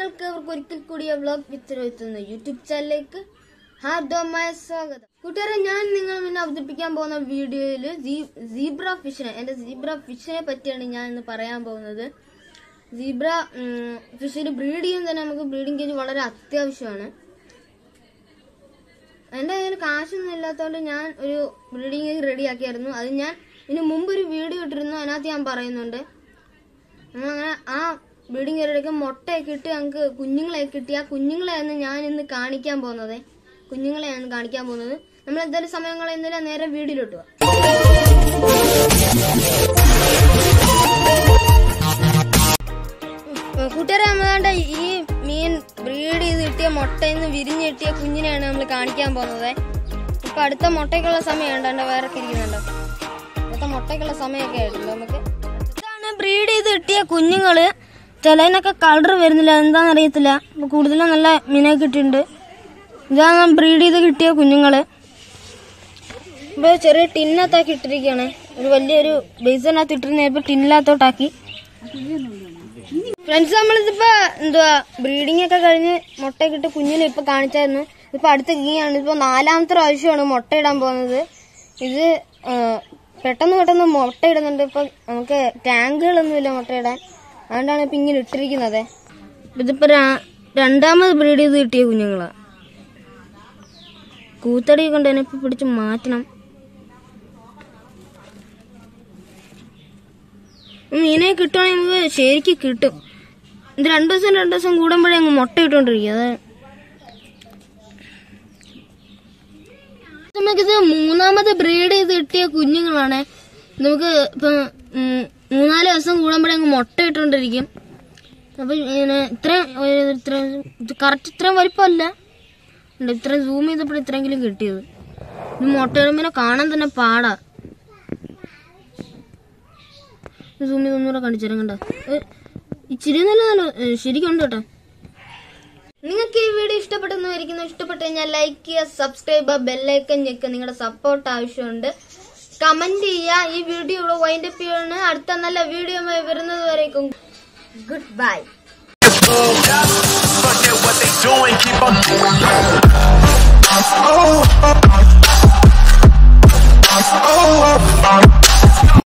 നിങ്ങൾക്ക് അവർക്ക് ഒരിക്കൽ കൂടി വ്ളോഗ് വിത്ത് എത്തുന്ന യൂട്യൂബ് ചാനലിലേക്ക് ഹാർദവമായ സ്വാഗതം കൂട്ടുകാരെ ഞാൻ നിങ്ങൾ മുന്നേ അവതരിപ്പിക്കാൻ പോകുന്ന വീഡിയോയിൽ സീബ്ര ഫിഷിനെ എന്റെ സീബ്ര ഫിഷിനെ പറ്റിയാണ് ഞാൻ ഇന്ന് പറയാൻ പോകുന്നത് സീബ്ര ഫിഷിന് ബ്രീഡ് ചെയ്യാൻ തന്നെ നമുക്ക് ബ്രീഡിംഗ് കേജ് വളരെ അത്യാവശ്യമാണ് എൻ്റെ കയ്യിൽ കാശൊന്നും ഇല്ലാത്തതുകൊണ്ട് ഞാൻ ഒരു ബ്രീഡിംഗ് കേജ് റെഡിയാക്കിയായിരുന്നു അത് ഞാൻ ഇതിന് മുമ്പ് ഒരു വീഡിയോ ഇട്ടിരുന്നു അതിനകത്ത് ഞാൻ പറയുന്നുണ്ട് അങ്ങനെ ആ ബ്രീഡിംഗ് കേരളയ്ക്ക് മുട്ടയൊക്കെ ഇട്ട് ഞങ്ങൾക്ക് കുഞ്ഞുങ്ങളെ കിട്ടി ആ കുഞ്ഞുങ്ങളെയാണ് ഞാൻ ഇന്ന് കാണിക്കാൻ പോകുന്നത് കുഞ്ഞുങ്ങളെയാണ് കാണിക്കാൻ പോകുന്നത് നമ്മൾ എന്തായാലും സമയം കളയുന്നില്ല നേരെ വീഡിയോയിലോട്ട് പോവാം ഉം, കൂട്ടുകാരെ നമ്മളാണ്ട് ഈ മീൻ ബ്രീഡ് ചെയ്ത് കിട്ടിയ മുട്ടയിൽ നിന്ന് വിരിഞ്ഞ് കിട്ടിയ കുഞ്ഞിനെയാണ് നമ്മൾ കാണിക്കാൻ പോകുന്നത് ഇപ്പൊ അടുത്ത മുട്ടയ്ക്കുള്ള സമയം ഉണ്ടോ വേറെ ഇരിക്കുന്നുണ്ടോ അടുത്ത മുട്ടയ്ക്കുള്ള സമയമൊക്കെ ആയിട്ടുണ്ട് നമുക്ക് ഇതാണ് ബ്രീഡ് ചെയ്ത് കിട്ടിയ കുഞ്ഞുങ്ങള് ചിലതിനൊക്കെ കളർ വരുന്നില്ല എന്താണെന്ന് അറിയത്തില്ല ഇപ്പൊ കൂടുതലും നല്ല മീനൊക്കെ കിട്ടിയിട്ടുണ്ട് ഇതാണ് ബ്രീഡ് ചെയ്ത് കിട്ടിയ കുഞ്ഞുങ്ങള് ഇപ്പൊ ചെറിയ ടിന്നകത്താക്കി ഇട്ടിരിക്കുകയാണ് ഒരു വലിയൊരു ബേസിനകത്ത് ഇട്ടിരുന്ന ഇപ്പൊ ടിന്നിനകത്തോട്ടാക്കി ഫ്രണ്ട്സ് നമ്മളിതിപ്പോ എന്തുവാ ബ്രീഡിംഗ് ഒക്കെ കഴിഞ്ഞ് മുട്ടയൊക്കെ ഇട്ട് കുഞ്ഞിനെ ഇപ്പൊ കാണിച്ചായിരുന്നു ഇപ്പൊ അടുത്ത ഗീയാണ് ഇപ്പൊ നാലാമത്തെ പ്രാവശ്യമാണ് മുട്ട ഇടാൻ പോകുന്നത് ഇത് ആ, പെട്ടെന്ന് പെട്ടെന്ന് മുട്ട ഇടുന്നുണ്ട് ഇപ്പൊ നമുക്ക് ടാങ്കുകളൊന്നുമില്ല മുട്ട ഇടാൻ അതുകൊണ്ടാണ് ഇപ്പൊ ഇങ്ങനെ ഇട്ടിരിക്കുന്നത് ഇതിപ്പോ ര- രണ്ടാമത് ബ്രീഡ് ചെയ്ത് കിട്ടിയ കുഞ്ഞുങ്ങളാ കൂത്തടി കൊണ്ട് തന്നെ ഇപ്പൊ പിടിച്ച് മാറ്റണം മീനെ കിട്ടുവാണെങ്കിൽ നമുക്ക് ശരിക്കും കിട്ടും ഇത് രണ്ടു ദിവസം രണ്ടു ദിവസം കൂടുമ്പോഴേ അങ്ങ് മുട്ട ഇട്ടോണ്ടിരിക്കും അത് നമുക്കിത് മൂന്നാമത് ബ്രീഡ് ചെയ്ത് കിട്ടിയ കുഞ്ഞുങ്ങളാണ് നമുക്ക് ഇപ്പൊ ഉം, മൂന്നാല് ദിവസം കൂടുമ്പോഴേ അങ്ങ് മുട്ട ഇട്ടോണ്ടിരിക്കും അപ്പൊ ഇങ്ങനെ ഇത്രയും ഒരു ഇത്രയും ഇത് കറക്റ്റ് ഇത്രയും വലിപ്പമല്ല ഉണ്ട് ഇത്രയും സൂം ചെയ്തപ്പോൾ ഇത്രയെങ്കിലും കിട്ടിയത് ഇത് മുട്ട ഇടുമ്പോൾ കാണാൻ തന്നെ പാടാ സൂം ചെയ്ത് ഒന്നുകൂടെ കാണിച്ചു തരാം കണ്ടോ ഏ, ഇച്ചിരി നല്ല നല്ല ഏ, ശരിക്കും ഉണ്ട് കേട്ടോ നിങ്ങൾക്ക് ഈ വീഡിയോ ഇഷ്ടപ്പെട്ടെന്ന് വിചാരിക്കുന്നു ഇഷ്ടപ്പെട്ട് കഴിഞ്ഞാൽ ലൈക്ക് ചെയ്യുക സബ്സ്ക്രൈബ് ചെയ്യുക ബെല്ലൈക്കൻ ഞെക്കുക നിങ്ങളുടെ സപ്പോർട്ട് ആവശ്യമുണ്ട് കമന്റ് ചെയ്യുക ഈ വീഡിയോ ഇവിടെ വൈൻഡ് അപ്പ് ചെയ്യാണ് അടുത്ത നല്ല വീഡിയോ വരുന്നത് വരേക്കും good bye Forget what they doing, keep on. Oh,